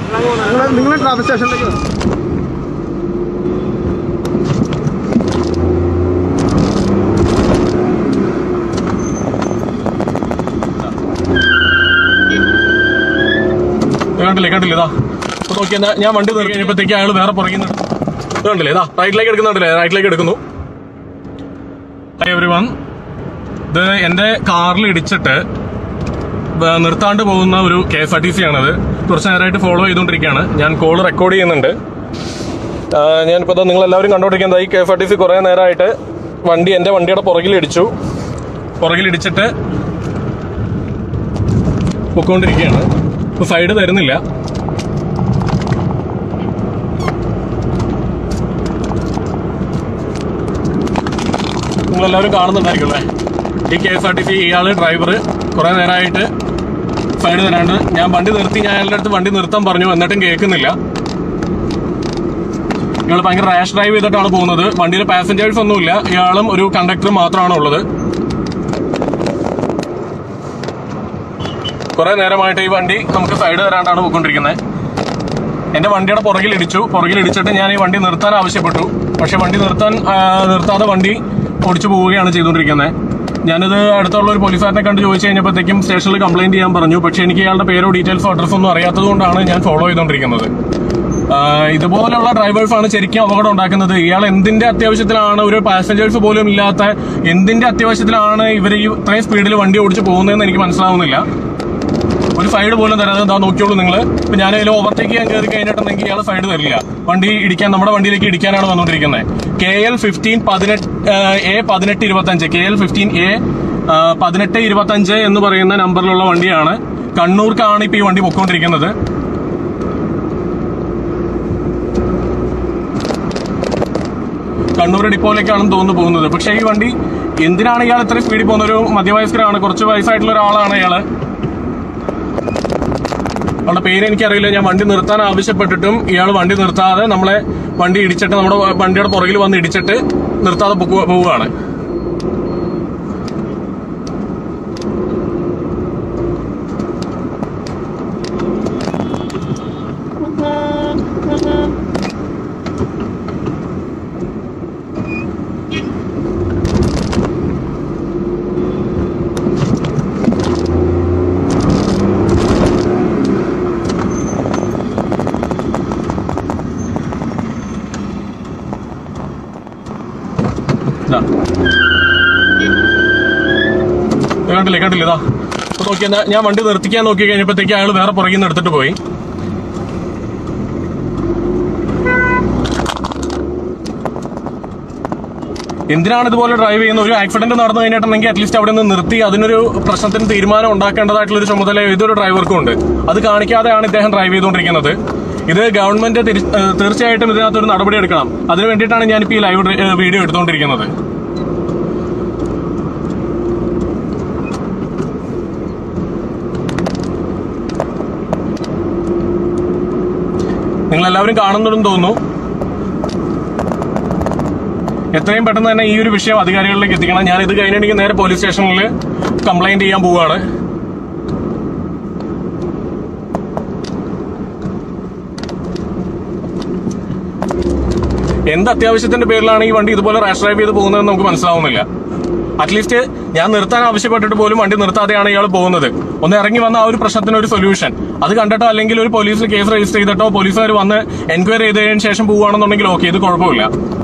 നിങ്ങൾ നിങ്ങൾ ട്രാഫിക് സ്റ്റേഷനിലേക്ക് വാ. ഇത് കണ്ടില്ലേ കണ്ടില്ലേ ഇതാ ഇപ്പൊ നോക്കിയാ ഞാൻ- ഞാൻ വണ്ടി നിർത്തി കഴിഞ്ഞപ്പോഴത്തേക്ക് അയാൾ വേറെ പുറകിൽ നിന്ന് ഇത് കണ്ടില്ലേ ഇതാ റൈറ്റിലേക്ക് എടുക്കുന്നുണ്ടല്ലേ റൈറ്റിലേക്ക് എടുക്കുന്നു എവരി വൺ ഇത് എന്റെ കാറിൽ ഇടിച്ചിട്ട് ബ- നിർത്താണ്ട് പോകുന്ന ഒരു K S R T C ആണത് കുറച്ച് നേരമായിട്ട് ഫോളോ ചെയ്തുകൊണ്ടിരിക്കുകയാണ് ഞാൻ കോൾ റെക്കോർഡ് ചെയ്യുന്നുണ്ട് ആ, ഞാനിപ്പോ ദാ നിങ്ങൾ എല്ലാവരും കണ്ടോണ്ടിരിക്കുന്നത് ഈ K S R T C കുറെ നേരമായിട്ട് വണ്ടി എന്റെ വണ്ടിയുടെ പുറകിൽ ഇടിച്ചു പുറകിൽ ഇടിച്ചിട്ട് പൊക്കോണ്ടിരിക്കുകയാണ് ഇപ്പൊ സൈഡ് തരുന്നില്ല നിങ്ങളെല്ലാവരും കാണുന്നുണ്ടായിരിക്കും അല്ലേ ഈ K S R T C ഇയാള് ഡ്രൈവർ കുറെ നേരമായിട്ട് സൈഡ് തരാണ്ട് ഞാൻ വണ്ടി നിർത്തി ഞാൻ അയാളുടെ അടുത്ത് വണ്ടി നിർത്താൻ പറഞ്ഞു എന്നിട്ടും കേൾക്കുന്നില്ല ഇയാൾ ഭയങ്കര റാഷ് ഡ്രൈവ് ചെയ്തിട്ടാണ് പോകുന്നത് വണ്ടിയിൽ പാസഞ്ചേഴ്സ് ഒന്നുമില്ല ഇയാളും ഒരു കണ്ടക്ടറും മാത്രമാണ് ഉള്ളത് കുറെ നേരമായിട്ട് ഈ വണ്ടി നമുക്ക് സൈഡ് തരാണ്ടാണ് പോയിക്കൊണ്ടിരിക്കുന്നത് എന്റെ വണ്ടിയുടെ പുറകിൽ ഇടിച്ചു പുറകിൽ ഇടിച്ചിട്ട് ഞാൻ ഈ വണ്ടി നിർത്താൻ ആവശ്യപ്പെട്ടു പക്ഷെ വണ്ടി നിർത്താൻ ആ, നിർത്താതെ വണ്ടി ഓടിച്ചു പോവുകയാണ് ചെയ്തുകൊണ്ടിരിക്കുന്നത് ഞാനിത് അടുത്തുള്ള ഒരു പോലീസുകാരനെ കണ്ട് ചോദിച്ചു കഴിഞ്ഞപ്പോഴത്തേക്കും സ്റ്റേഷനിൽ കംപ്ലൈന്റ് ചെയ്യാൻ പറഞ്ഞു പക്ഷെ എനിക്ക് ഇയാളുടെ പേരോ ഡീറ്റെയിൽസോ അഡ്രസ്സോ ഒന്നും അറിയാത്തത് കൊണ്ടാണ് ഞാൻ ഫോളോ ചെയ്തുകൊണ്ടിരിക്കുന്നത് ആ, ഇതുപോലുള്ള ഡ്രൈവേഴ്സാണ് ശരിക്കും അപകടം ഉണ്ടാക്കുന്നത് ഇയാൾ എന്തിന്റെ അത്യാവശ്യത്തിലാണ് ഒരു പാസഞ്ചേഴ്സ് പോലും ഇല്ലാത്ത എന്തിന്റെ അത്യാവശ്യത്തിലാണ് ഇവർ ഈ ഇത്രയും സ്പീഡിൽ വണ്ടി ഓടിച്ച് പോകുന്നതെന്ന് എനിക്ക് മനസ്സിലാവുന്നില്ല ഒരു സൈഡ് പോലും തരാതെ എന്താ നോക്കിയോളൂ നിങ്ങൾ ഇപ്പൊ ഞാൻ അതിൽ ഓവർടേക്ക് ചെയ്യാൻ കയറി കഴിഞ്ഞിട്ടുണ്ടെങ്കിൽ ഇയാൾ സൈഡ് തരില്ല വണ്ടി ഇടിക്കാൻ നമ്മുടെ വണ്ടിയിലേക്ക് ഇടിക്കാനാണ് വന്നുകൊണ്ടിരിക്കുന്നത് കെ എൽ ഫിഫ്റ്റീൻ പതിനെട്ട് എ പതിനെട്ട് ഇരുപത്തഞ്ച് കെ എൽ ഫിഫ്റ്റീൻ എ പതിനെട്ട് ഇരുപത്തഞ്ച് എന്ന് പറയുന്ന നമ്പറിലുള്ള വണ്ടിയാണ് കണ്ണൂർക്കാണ് ഇപ്പൊ ഈ വണ്ടി പൊക്കോണ്ടിരിക്കുന്നത് കണ്ണൂർ ഡിപ്പോയിലേക്കാണെന്ന് തോന്നുന്നു പോകുന്നത് പക്ഷേ ഈ വണ്ടി എന്തിനാണ് ഇയാൾ ഇത്രയും സ്പീഡിൽ പോകുന്ന ഒരു മധ്യവയസ്കരാണ് കുറച്ച് വയസ്സായിട്ടുള്ള ഒരാളാണ് ഇയാള് അവളുടെ പേര് എനിക്കറിയില്ല ഞാൻ വണ്ടി നിർത്താൻ ആവശ്യപ്പെട്ടിട്ടും ഇയാൾ വണ്ടി നിർത്താതെ നമ്മളെ വണ്ടി ഇടിച്ചിട്ട് നമ്മുടെ വണ്ടിയുടെ പുറകിൽ വന്ന് ഇടിച്ചിട്ട് നിർത്താതെ പൊക്കു- പോവുകയാണ് ഇതാ. ഇത് കണ്ടില്ലേ കണ്ടില്ലേ ഇതാ ഇപ്പൊ നോക്കിയാ ഞാൻ- ഞാൻ വണ്ടി നിർത്തിക്കാൻ നോക്കി കഴിഞ്ഞപ്പോഴത്തേക്ക് അയാൾ വേറെ പുറകിൽ നിന്ന് എടുത്തിട്ട് പോയി എന്തിനാണ് ഇതുപോലെ ഡ്രൈവ് ചെയ്യുന്നത് ഒരു ആക്സിഡന്റ് നടന്നു കഴിഞ്ഞിട്ടുണ്ടെങ്കിൽ അറ്റ്ലീസ്റ്റ് അവിടെ നിന്ന് നിർത്തി അതിനൊരു പ്രശ്നത്തിന് തീരുമാനം ഉണ്ടാക്കേണ്ടതായിട്ടുള്ള ഒരു ചുമതല ഏതൊരു ഡ്രൈവർക്കും ഉണ്ട് അത് കാണിക്കാതെയാണ് ഇദ്ദേഹം ഡ്രൈവ് ചെയ്തുകൊണ്ടിരിക്കുന്നത് ഇത് ഗവൺമെന്റ് തിരി- ഏഹ് തീർച്ചയായിട്ടും ഇതിനകത്തൊരു നടപടി എടുക്കണം അതിനു വേണ്ടിയിട്ടാണ് ഞാനിപ്പോൾ ഈ ലൈവ് ഡ്ര- ഏഹ് വീഡിയോ എടുത്തുകൊണ്ടിരിക്കുന്നത് നിങ്ങൾ എല്ലാവരും കാണുന്നുണ്ടെന്ന് തോന്നുന്നു എത്രയും പെട്ടെന്ന് തന്നെ ഈ ഒരു വിഷയം അധികാരികളിലേക്ക് എത്തിക്കണം ഞാൻ ഇത് കഴിഞ്ഞിട്ടുണ്ടെങ്കിൽ നേരെ പോലീസ് സ്റ്റേഷനിൽ കംപ്ലൈന്റ് ചെയ്യാൻ പോവുകയാണ് എന്ത് അത്യാവശ്യത്തിന്റെ പേരിലാണ് ഈ വണ്ടി ഇതുപോലെ റാഷ് ഡ്രൈവ് ചെയ്ത് പോകുന്നതെന്ന് നമുക്ക് മനസ്സിലാവുന്നില്ല അറ്റ്ലീസ്റ്റ് ഞാൻ നിർത്താൻ ആവശ്യപ്പെട്ടിട്ട് പോലും വണ്ടി നിർത്താതെയാണ് ഇയാൾ പോകുന്നത് ഒന്ന് ഇറങ്ങി വന്ന ആ ഒരു പ്രശ്നത്തിന് ഒരു സൊല്യൂഷൻ അത് കണ്ടിട്ടോ അല്ലെങ്കിൽ ഒരു പോലീസിൽ കേസ് രജിസ്റ്റർ ചെയ്തിട്ടോ പോലീസുകാർ വന്ന് എൻക്വയറി ചെയ്തതിന് ശേഷം പോവുകയാണെന്നുണ്ടെങ്കിൽ ഓക്കെ ഇത് കുഴപ്പമില്ല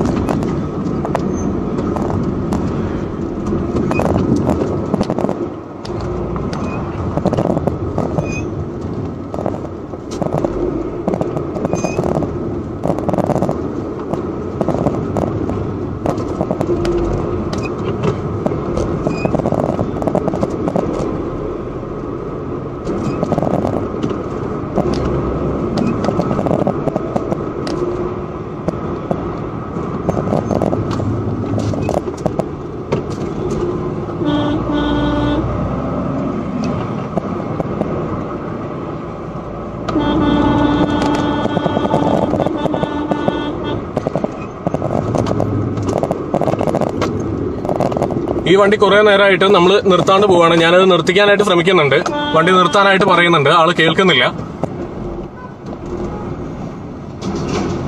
ഈ വണ്ടി കുറെ നേരമായിട്ട് നമ്മൾ നിർത്താണ്ട് പോവാണ് ഞാനത് നിർത്തിക്കാനായിട്ട് ശ്രമിക്കുന്നുണ്ട് വണ്ടി നിർത്താനായിട്ട് പറയുന്നുണ്ട് ആള് കേൾക്കുന്നില്ല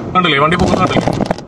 കണ്ടില്ലേ വണ്ടി പോകുന്നത് കണ്ടില്ലേ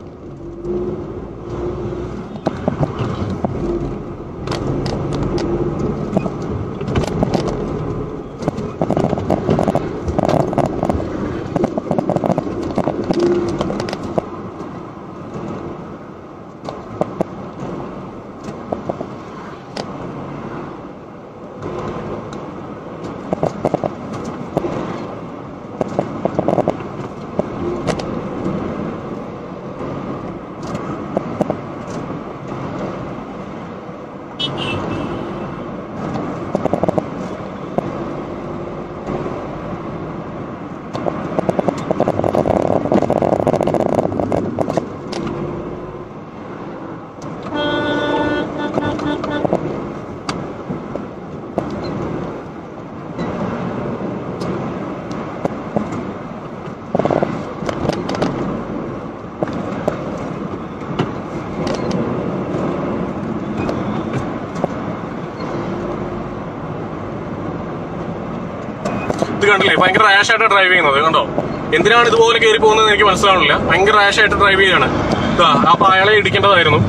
ഇത് കണ്ടില്ലേ ഭയങ്കര റാഷ് ആയിട്ട് ഡ്രൈവ് ചെയ്യുന്നത് കണ്ടോ എന്തിനാണ് ഇതുപോലെ കയറി പോകുന്നത് എനിക്ക് മനസ്സിലാവണില്ല ഭയങ്കര റാഷ് ആയിട്ട് ഡ്രൈവ് ചെയ്യാണ് ഇതാ അപ്പൊ അയാളെ ഇടിക്കേണ്ടതായിരുന്നു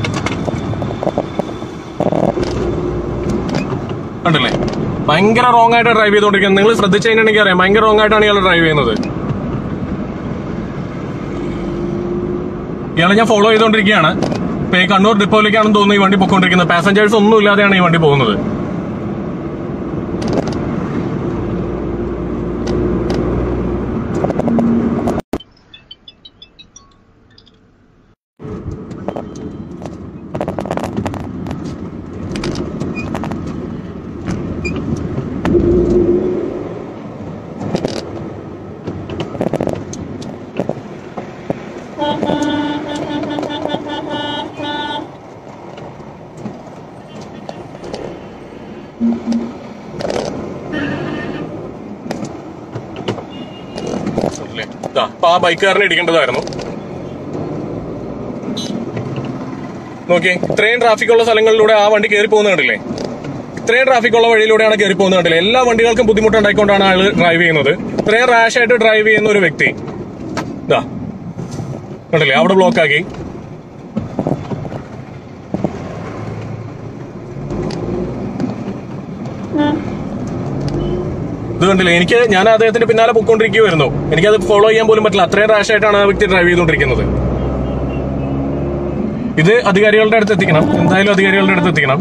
കണ്ടില്ലേ ഭയങ്കര റോങ് ആയിട്ട് ഡ്രൈവ് ചെയ്തുകൊണ്ടിരിക്കുന്നത് നിങ്ങൾ ശ്രദ്ധിച്ചു കഴിഞ്ഞിട്ടുണ്ടെങ്കിൽ അറിയാം ഭയങ്കര റോങ് ആയിട്ടാണ് ഇയാൾ ഡ്രൈവ് ചെയ്യുന്നത് ഇയാളെ ഞാൻ ഫോളോ ചെയ്തുകൊണ്ടിരിക്കുകയാണ് ഇപ്പൊ ഈ കണ്ണൂർ ഡിപ്പോയിലേക്കാണെന്ന് തോന്നുന്നു ഈ വണ്ടി പൊക്കോണ്ടിരിക്കുന്നത് പാസഞ്ചേഴ്സ് ഒന്നും ഇല്ലാതെയാണ് ഈ വണ്ടി പോകുന്നത് അല്ലേ? ദാ, അപ്പൊ ആ ബൈക്കുകാരനെ ഇടിക്കേണ്ടതായിരുന്നു നോക്കി ഇത്രയും ട്രാഫിക് ഉള്ള സ്ഥലങ്ങളിലൂടെ ആ വണ്ടി കയറി പോകുന്നത് കണ്ടില്ലേ ഇത്രയും ട്രാഫിക് ഉള്ള വഴിയിലൂടെയാണ് കയറി പോകുന്നത് കണ്ടില്ലേ എല്ലാ വണ്ടികൾക്കും ബുദ്ധിമുട്ടുണ്ടായിക്കൊണ്ടാണ് ആള് ഡ്രൈവ് ചെയ്യുന്നത് ഇത്രയും റാഷ് ആയിട്ട് ഡ്രൈവ് ചെയ്യുന്ന ഒരു വ്യക്തി ഇതാ കണ്ടില്ലേ അവിടെ ബ്ലോക്ക് ആക്കി ഇത് കണ്ടില്ലേ എനിക്ക് ഞാൻ അദ്ദേഹത്തിന്റെ പിന്നാലെ പൊക്കോണ്ടിരിക്കുവായിരുന്നു എനിക്കത് ഫോളോ ചെയ്യാൻ പോലും പറ്റില്ല അത്രയും റാഷ് ആയിട്ടാണ് ആ വ്യക്തി ഡ്രൈവ് ചെയ്തുകൊണ്ടിരിക്കുന്നത് ഇത് അധികാരികളുടെ അടുത്ത് എത്തിക്കണം എന്തായാലും അധികാരികളുടെ അടുത്ത് എത്തിക്കണം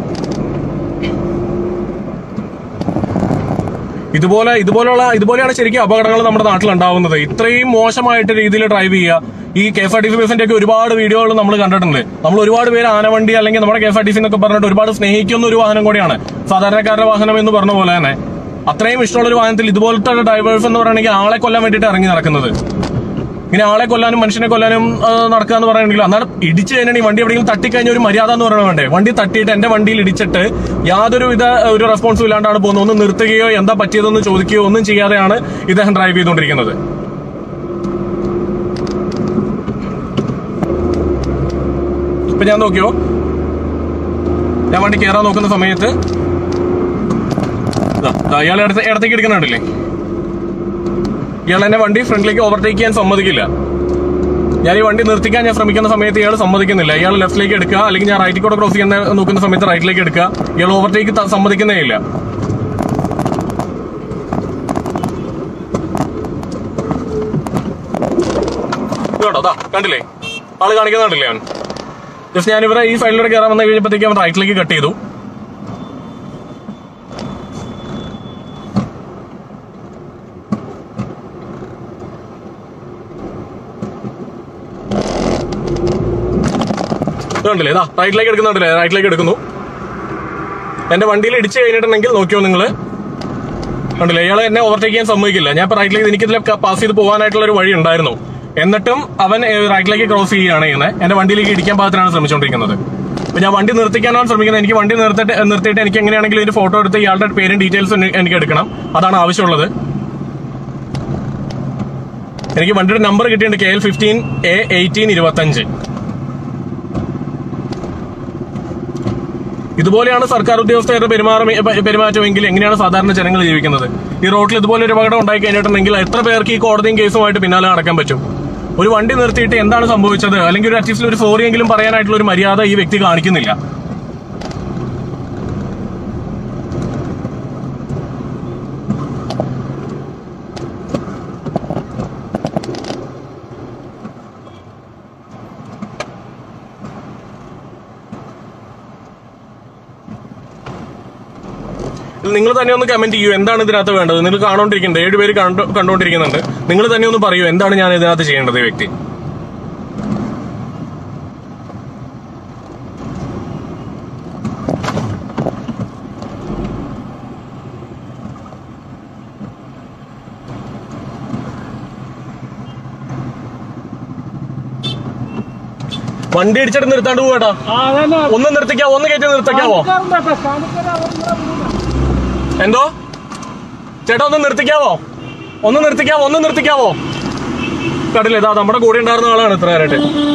ഇതുപോലെ ഇതുപോലുള്ള ഇതുപോലെയാണ് ശരിക്കും അപകടങ്ങൾ നമ്മുടെ നാട്ടിൽ ഉണ്ടാവുന്നത് ഇത്രയും മോശമായിട്ട് രീതിയിൽ ഡ്രൈവ് ചെയ്യുക ഈ K F R T C ബസിന്റെ ഒക്കെ ഒരുപാട് വീഡിയോകൾ നമ്മൾ കണ്ടിട്ടുണ്ട് നമ്മൾ ഒരുപാട് പേര് ആനവണ്ടി അല്ലെങ്കിൽ നമ്മുടെ K F R T C എന്നൊക്കെ പറഞ്ഞിട്ട് ഒരുപാട് സ്നേഹിക്കുന്ന ഒരു വാഹനം കൂടിയാണ് സാധാരണക്കാരുടെ വാഹനം എന്ന് പറഞ്ഞ പോലെ തന്നെ അത്രയും ഇഷ്ടമുള്ള ഒരു വാഹനത്തിൽ ഇതുപോലത്തെ ഡ്രൈവേഴ്സ് എന്ന് പറയുകയാണെങ്കിൽ ആളെ കൊല്ലാൻ വേണ്ടിയിട്ട് ഇറങ്ങി നടക്കുന്നത് ഇങ്ങനെ ആളെ കൊല്ലാനും മനുഷ്യനെ കൊല്ലാനും ആ, നടക്കുക എന്ന് പറയുകയാണെങ്കിൽ അന്നാണ് ഇടിച്ചു കഴിഞ്ഞാൽ ഈ വണ്ടി എവിടെയെങ്കിലും തട്ടിക്കഴിഞ്ഞ ഒരു മര്യാദ എന്ന് പറയണ വേണ്ടേ വണ്ടി തട്ടിയിട്ട് എന്റെ വണ്ടിയിൽ ഇടിച്ചിട്ട് യാതൊരു വിധ ഒരു റെസ്പോൺസും ഇല്ലാണ്ടാണ് പോകുന്നത് ഒന്ന് നിർത്തുകയോ എന്താ പറ്റിയതെന്ന് ചോദിക്കുകയോ ഒന്നും ചെയ്യാതെയാണ് ഇദ്ദേഹം ഡ്രൈവ് ചെയ്തുകൊണ്ടിരിക്കുന്നത് ഇപ്പൊ ഞാൻ നോക്കിയോ ഞാൻ വണ്ടി കയറാൻ നോക്കുന്ന സമയത്ത് ദാ, ദാ ഇയാൾ ഇടത്ത് ഇടത്തേക്ക് എടുക്കുന്നുണ്ടല്ലേ ഇയാൾ എന്നെ വണ്ടി ഫ്രണ്ടിലേക്ക് ഓവർടേക്ക് ചെയ്യാൻ സമ്മതിക്കില്ല ഞാൻ ഈ വണ്ടി നിർത്തിക്കാൻ ഞാൻ ശ്രമിക്കുന്ന സമയത്ത് ഇയാൾ സമ്മതിക്കുന്നില്ല ഇയാൾ ലെഫ്റ്റിലേക്ക് എടുക്കുക അല്ലെങ്കിൽ ഞാൻ റൈറ്റിൽ കൂടെ ക്രോസ് ചെയ്യാൻ നോക്കുന്ന സമയത്ത് റൈറ്റിലേക്ക് എടുക്കുക ഇയാൾ ഓവർടേക്ക് ത- സമ്മതിക്കുന്നേ ഇല്ല ഇത് കേട്ടോ അതാ കണ്ടില്ലേ ആള് കാണിക്കുന്ന കണ്ടില്ലേ അവൻ ജസ്റ്റ് ഞാൻ ഇവരെ ഈ സൈഡിലൂടെ കയറാൻ വന്നു കഴിഞ്ഞപ്പോഴത്തേക്ക് അവൻ റൈറ്റിലേക്ക് കട്ട് ചെയ്തു ഇത് കണ്ടില്ലേ ഇതാ റൈറ്റിലേക്ക് എടുക്കുന്നുണ്ടല്ലേ റൈറ്റിലേക്ക് എടുക്കുന്നു എന്റെ വണ്ടിയിൽ ഇടിച്ചു കഴിഞ്ഞിട്ടുണ്ടെങ്കിൽ നോക്കിയോ നിങ്ങള് കണ്ടില്ലേ ഇയാളെ എന്നെ ഓവർടേക്ക് ചെയ്യാൻ സമ്മതിക്കില്ല ഞാൻ ഇപ്പൊ റൈറ്റിലേക്ക് എനിക്കിതിലെ പാസ് ചെയ്ത് പോകാനായിട്ടുള്ള ഒരു വഴി ഉണ്ടായിരുന്നു എന്നിട്ടും അവൻ ഏഹ്, റൈറ്റിലേക്ക് ക്രോസ് ചെയ്യുകയാണ് ചെയ്യുന്നത് എന്റെ വണ്ടിയിലേക്ക് ഇടിക്കാൻ പാകത്തിനാണ് ശ്രമിച്ചുകൊണ്ടിരിക്കുന്നത് അപ്പൊ ഞാൻ വണ്ടി നിർത്തിക്കാനാണ് ശ്രമിക്കുന്നത് എനിക്ക് വണ്ടി നിർത്തിട്ട് നിർത്തിയിട്ട് എനിക്ക് എങ്ങനെയാണെങ്കിലും ഒരു ഫോട്ടോ എടുത്ത് ഇയാളുടെ പേരും ഡീറ്റെയിൽസും എനിക്ക് എടുക്കണം അതാണ് ആവശ്യമുള്ളത് എനിക്ക് വണ്ടിയുടെ നമ്പർ കിട്ടിയിട്ടുണ്ട് K L fifteen A eighteen ഇരുപത്തഞ്ച് ഇതുപോലെയാണ് സർക്കാർ ഉദ്യോഗസ്ഥരുടെ പെരുമാറ പെരുമാറ്റമെങ്കിൽ എങ്ങനെയാണ് സാധാരണ ജനങ്ങൾ ജീവിക്കുന്നത് ഈ റോഡിൽ ഇതുപോലെ ഒരു അപകടം ഉണ്ടായി കഴിഞ്ഞിട്ടുണ്ടെങ്കിൽ എത്ര പേർക്ക് ഈ കോടതിയും കേസുമായിട്ട് പിന്നാലെ നടക്കാൻ പറ്റും ഒരു വണ്ടി നിർത്തിയിട്ട് എന്താണ് സംഭവിച്ചത് അല്ലെങ്കിൽ ഒരു അറ്റ്ലീസ്റ്റ് ഒരു സോറി എങ്കിലും പറയാനായിട്ടുള്ള ഒരു മര്യാദ ഈ വ്യക്തി കാണിക്കുന്നില്ല നിങ്ങൾ തന്നെ ഒന്ന് കമന്റ് ചെയ്യൂ എന്താണ് ഇതിനകത്ത് വേണ്ടത് നിങ്ങൾ കാണുകൊണ്ടിരിക്കുന്നുണ്ട് ഏഴുപേര് കണ്ടു കണ്ടുകൊണ്ടിരിക്കുന്നുണ്ട് നിങ്ങൾ തന്നെ ഒന്ന് പറയൂ എന്താണ് ഞാൻ ഇതിനകത്ത് ചെയ്യേണ്ടത് ഈ വ്യക്തി വണ്ടി ഇടിച്ചിട്ട് നിർത്താണ്ട് പോവാട്ടാ ഒന്ന് നിർത്തിക്കാവോ ഒന്ന് കയറ്റി നിർത്തിക്കാവോ എന്തോ ചേട്ടാ ഒന്ന് നിർത്തിക്കാവോ ഒന്ന് നിർത്തിക്കാവോ ഒന്ന് നിർത്തിക്കാവോ കണ്ടില്ലേ ഇതാ നമ്മുടെ കൂടെ ഉണ്ടായിരുന്ന ആളാണ് ഇത്ര നേരമായിട്ട്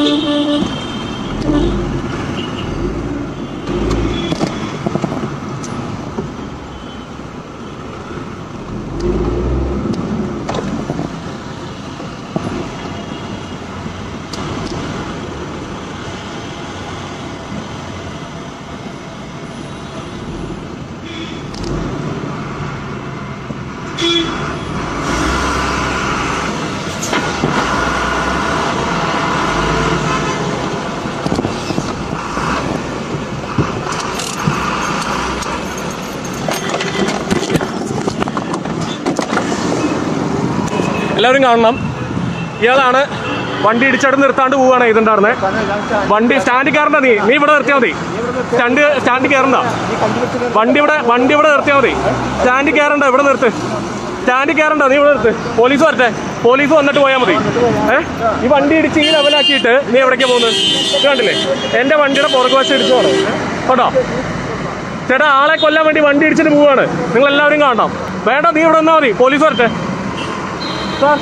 എല്ലാവരും കാണണം ഇയാളാണ് വണ്ടി ഇടിച്ചടന്ന് നിർത്താണ്ട് പോവാണ് ഇതുണ്ടായിരുന്നെ വണ്ടി സ്റ്റാൻഡിൽ കയറണ്ട നീ നീ ഇവിടെ നിർത്തിയാൽ മതി സ്റ്റാൻഡ് സ്റ്റാൻഡിൽ കയറണ്ട വണ്ടി ഇവിടെ വണ്ടി ഇവിടെ നിർത്തിയാൽ മതി സ്റ്റാൻഡിൽ കയറണ്ട ഇവിടെ നിർത്ത് സ്റ്റാൻഡിൽ കയറണ്ട നീ ഇവിടെ നിർത്ത് പോലീസ് വരട്ടെ പോലീസ് വന്നിട്ട് പോയാൽ മതി ഏ ഈ വണ്ടി ഇടിച്ച് ഈ ലെവലാക്കിയിട്ട് നീ എവിടേക്കാ പോകുന്നത് ഇത് കണ്ടില്ലേ എന്റെ വണ്ടിയുടെ പുറകു വശം ഇടിച്ചു പോകണം കേട്ടോ ചേട്ടാ ആളെ കൊല്ലാൻ വേണ്ടി വണ്ടി ഇടിച്ചിട്ട് പോവാണ് നിങ്ങൾ എല്ലാവരും കാണണം വേണ്ട നീ ഇവിടെ നിന്നാൽ മതി പോലീസ് വരട്ടെ സാർ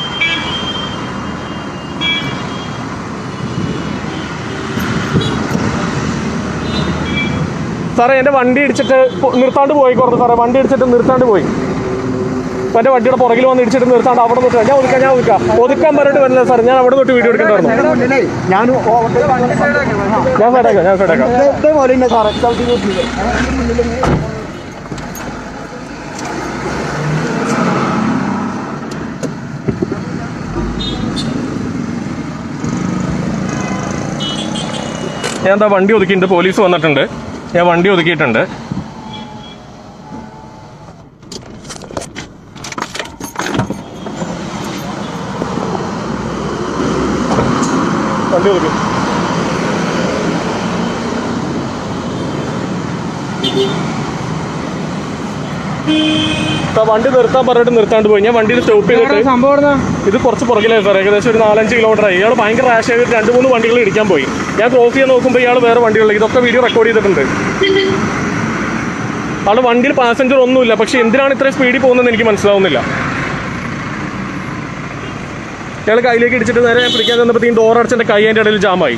സാറേ എൻ്റെ വണ്ടി ഇടിച്ചിട്ട് പൊ- നിർത്താണ്ട് പോയി കുറച്ച് സാറേ വണ്ടി ഇടിച്ചിട്ട് നിർത്താണ്ട് പോയി അപ്പൊ എൻ്റെ വണ്ടിയുടെ പുറകിൽ വന്ന് ഇടിച്ചിട്ട് നിർത്താണ്ട് അവിടെ തൊട്ട് ഞാൻ ഒതുക്കാം ഞാൻ ഒതുക്കാം ഒതുക്കാൻ പറഞ്ഞിട്ട് വരില്ല സാർ ഞാൻ അവിടെ തൊട്ട് വീഡിയോ എടുക്കണ്ടായിരുന്നു ഞാൻ ഞാൻ സൈഡാക്കാം ഞാൻ സൈഡാക്കാം ഇതേപോലെ തന്നെ സാറേ ചവിട്ടി നോക്കിയത് ഞാൻ എന്താ വണ്ടി ഒതുക്കിയിട്ടുണ്ട് പോലീസ് വന്നിട്ടുണ്ട് ഞാൻ വണ്ടി ഒതുക്കിയിട്ടുണ്ട് വണ്ടി ഒതുക്കി ഇപ്പൊ വണ്ടി നിർത്താൻ പറഞ്ഞിട്ട് നിർത്താണ്ട് പോയി ഞാൻ വണ്ടിയിൽ സ്റ്റോപ്പ് ചെയ്തിട്ട് സംഭവം ഇത് കുറച്ച് പുറകിലായി സാർ ഏകദേശം ഒരു നാലഞ്ച് കിലോമീറ്റർ ആയി ഇയാൾ ഭയങ്കര റാഷ് ആയിട്ട് രണ്ട് മൂന്ന് വണ്ടികൾ ഇടിക്കാൻ പോയി ഞാൻ ക്രോസ് ചെയ്യാൻ നോക്കുമ്പോൾ ഇയാൾ വേറെ വണ്ടികളിൽ ഇതൊക്കെ വീഡിയോ റെക്കോർഡ് ചെയ്തിട്ടുണ്ട് ആള് വണ്ടിയിൽ പാസഞ്ചർ ഒന്നുമില്ല പക്ഷെ എന്തിനാണ് ഇത്രയും സ്പീഡിൽ പോകുന്നതെന്ന് എനിക്ക് മനസ്സിലാവുന്നില്ല ഇയാൾ കയ്യിലേക്ക് ഇടിച്ചിട്ട് നേരെ ഞാൻ പിടിക്കാൻ ചെന്നപ്പോഴത്തേക്കും ഡോർ അടച്ചെന്റെ കൈ അതിന്റെ ഇടയിൽ ജാമായി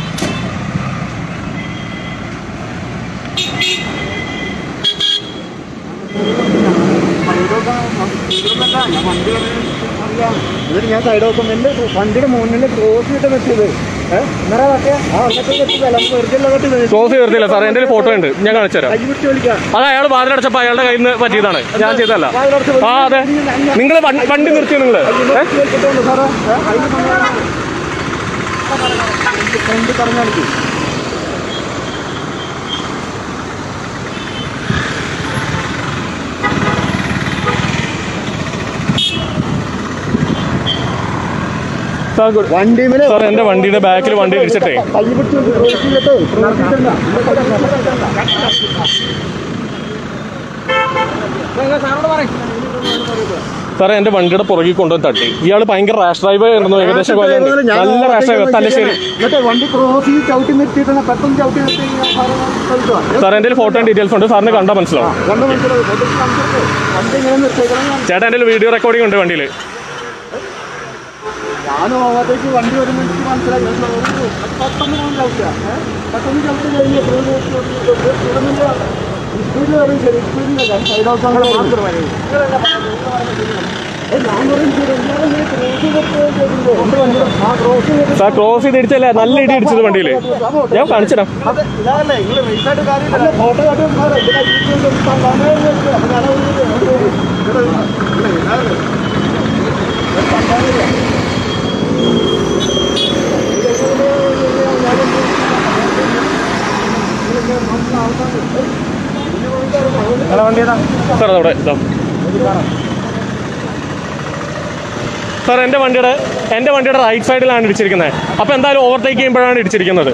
എന്നിട്ട് ഞാൻ സൈഡ് നോക്കും എന്റെ വണ്ടിയുടെ മുന്നിൽ ക്രോസ് ചെയ്തിട്ട് നിർത്തിയത് ഏഹ് ഇന്നലെ പറ്റേ ആ ഒന്നത്തെ നിർത്തിയതല്ല വെറുതെ ഉള്ള കെട്ടി ക്ലോസ് ചെയ്തിട്ടില്ല സാർ എൻ്റെ ഫോട്ടോ ഉണ്ട് ഞാൻ കാണിച്ചു തരാം കൈ പിടിച്ച് വിളിക്കാം അത് അയാൾ വാതിലടച്ചപ്പോൾ അയാളുടെ കയ്യിൽ നിന്ന് പറ്റിയതാണ് ഞാൻ ചെയ്തതല്ല ആ അതെ നിങ്ങൾ വണ്ടി നിർത്തിയോ നിങ്ങൾ കേൾക്കിട്ടുണ്ട് സാറേ ഏ? അതിന് ഫ്രണ്ട് പറഞ്ഞാൽ മതി സാർ ഗുഡ് വണ്ടിമേല് സാർ എൻ്റെ വണ്ടിയുടെ ബാക്കിൽ വണ്ടി ഇടിച്ചിട്ടേ കൈ പിടിച്ച് ക്രോസ് ചെയ്തിട്ട് നടത്തിയിട്ടില്ല സാറേ എൻ്റെ വണ്ടിയുടെ പുറകിൽ കൊണ്ടുവന്ന് തട്ടി ഇയാൾ ഭയങ്കര റാഷ് ഡ്രൈവർ ആയിരുന്നു ഏകദേശം കൊല്ലം നല്ല റാഷ് ഡ്രൈവർ തലശ്ശേരി എന്നിട്ട് വണ്ടി ക്രോസ് ചെയ്ത് ചവിട്ടി നിർത്തിയിട്ട് പെട്ടെന്ന് ചവിട്ടി നിർത്തി ഞാൻ സാറിനെ കളിച്ചോ സാർ എൻ്റെ ഫോട്ടോ ഡീറ്റെയിൽസ് ഉണ്ട് സാറിന് കണ്ടാൽ മനസ്സിലാവും രണ്ട് മണിക്കൂർ വണ്ടി ഇങ്ങനെ നിർത്തിയേക്കണം ഞാൻ ചേട്ടാ എൻ്റെ വീഡിയോ റെക്കോർഡിംഗ് ഉണ്ട് വണ്ടിയിൽ ഞാൻ ഓവത്തേക്ക് വണ്ടി വരുമ്പോൾ എനിക്ക് മനസ്സിലായി ഞാൻ ഒരു പെട്ടെന്ന് ഞാൻ ചവിട്ടുക ഏ? പെട്ടെന്ന് ചവിട്ടി കഴിഞ്ഞ് സ്പീഡിൽ വരും ശരി സ്പീഡിലല്ല സൈഡ് ഔട്ട് മാത്രം ഞാൻ പറയും ശരി എല്ലാവരും ഇങ്ങനെ ക്രോസ് ചെയ്തിട്ട് എന്ത് വണ്ടിയുടെ ആ ക്രോസ് ചെയ്തിട്ട് സാർ ക്രോസ് ചെയ്ത് ഇടിച്ചല്ലേ നല്ല ഇടി ഇടിച്ചത് വണ്ടിയിൽ ഞാൻ കാണിച്ചിടാം അത് ഇതാകല്ലേ നിങ്ങൾ റേസ് ആയിട്ട് കാര്യമില്ല ഫോട്ടോ കാട്ടും സാറേ ഇതിനെ ഇടിച്ചുകൊണ്ട് ഇപ്പം കാണാൻ വെച്ചു അപ്പം ഞാൻ നിങ്ങളെ വണ്ടി ഏതാ സാർ അതവിടെ ഇതാ സാർ എൻ്റെ വണ്ടിയുടെ എൻ്റെ വണ്ടിയുടെ റൈറ്റ് സൈഡിലാണ് ഇടിച്ചിരിക്കുന്നത് അപ്പോൾ എന്തായാലും ഓവർടേക്ക് ചെയ്യുമ്പോഴാണ് ഇടിച്ചിരിക്കുന്നത്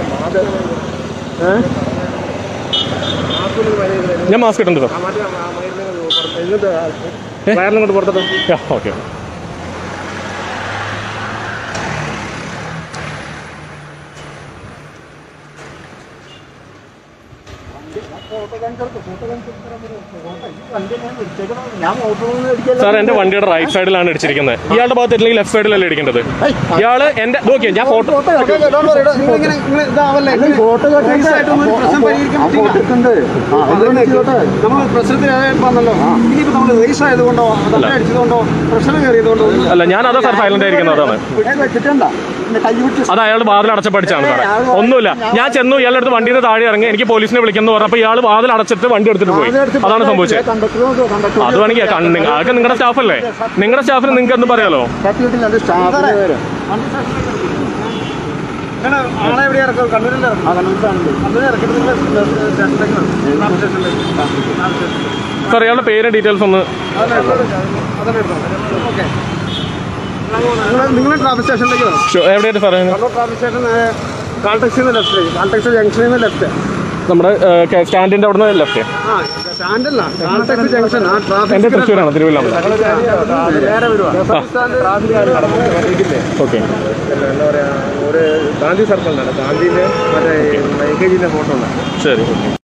ഞാൻ മാസ്ക് ഇട്ടുണ്ട് സാർ വയറിലും കൊണ്ട് പുറത്തോട്ട് ഓക്കെ ഞാൻ മോട്ടോർ അടിക്കാൻ സാർ എൻ്റെ വണ്ടിയുടെ റൈറ്റ് സൈഡിലാണ് ഇടിച്ചിരിക്കുന്നത് ഇയാളുടെ ഭാഗത്ത് അല്ലെങ്കിൽ ലെഫ്റ്റ് സൈഡിലല്ലേ ഇടിക്കേണ്ടത് ഇയാള് എൻ്റെ നോക്കിയാ ഞാൻ ഫോട്ടോ ഫോട്ടോ നമ്മൾ പ്രശ്നത്തിന് വന്നല്ലോ ഇനിയിപ്പോ നമ്മൾ റേസ് ആയതുകൊണ്ടോ അതല്ല അടിച്ചതുകൊണ്ടോ പ്രശ്നം കയറിയതുകൊണ്ടോ ഒന്നും അല്ല ഞാനതാ സാർ സൈലന്റ് ആയിരിക്കുന്നത് അതാണ് വെച്ചിട്ടുണ്ട കൈ വിട്ട് അത് അയാൾ വാതിൽ അടച്ചപ്പടിച്ചാണ് സാറേ ഒന്നുമില്ല ഞാൻ ചെന്നു ഇയാളുടെ അടുത്ത് വണ്ടിയുടെ താഴെ ഇറങ്ങി എനിക്ക് പോലീസിനെ വിളിക്കുന്നു പറഞ്ഞപ്പോൾ ഇയാൾ വാതിൽ അടച്ചിട്ട് വണ്ടി എടുത്തിട്ട് പോയി അതാണ് സംഭവിച്ചത് കണ്ടക്ടർ കണ്ടക്ടർ അത് വേണമെങ്കിൽ കണ്ണ് നിങ്ങ- അതൊക്കെ നിങ്ങളുടെ സ്റ്റാഫല്ലേ നിങ്ങളുടെ സ്റ്റാഫിന് നിങ്ങൾക്ക് എന്ത് പറയാലോ സർട്ടിഫിക്കറ്റിൽ അത് സ്റ്റാഫിന്റെ പേര് നിങ്ങള് ആളെ എവിടെ ഇറക്കും കണ്ണൂരിൽ ഇറക്കും ആ കണ്ടക്ടറാണ് കണ്ണൂരിൽ ഇറക്കിട്ട് നിങ്ങൾ സ്റ്റേഷനിലേക്ക് വരണം. സ്റ്റേഷനിലേക്ക് സാർ ഇയാളുടെ പേര് ഡീറ്റെയിൽസ് ഒന്ന് ഓക്കെ നിങ്ങൾ ട്രാഫിക് സ്റ്റേഷനിലേക്ക് വരണം ഷോ- എവിടെയായിട്ട് സാറേ കണ്ണൂർ ട്രാഫിക് സ്റ്റേഷൻ കാൾടെക്സിൽ നിന്ന് ലെഫ്റ്റിലേക്ക് കാൾടെക്സ് ജംഗ്ഷനിൽ നിന്ന് ലെഫ്റ്റ് നമ്മുടെ സ്റ്റാൻഡിന്റെ അവിടെ നിന്ന് ലെഫ്റ്റ് ആ സ്റ്റാൻഡല്ല കാൾടെക്സ് ജംഗ്ഷൻ ആ ട്രാഫിക് എൻ്റെ തൃശ്ശൂരാണ് തിരുവല്ലാമല നേരെ വരുവാ ഓക്കെ എന്താ പറയാ ഒരു ഗാന്ധി സർക്കിളിലാണ് ഗാന്ധിന്റെ മറ്റേ എ കെ ജിന്റെ ഫോട്ടോ ഉണ്ട് ശരി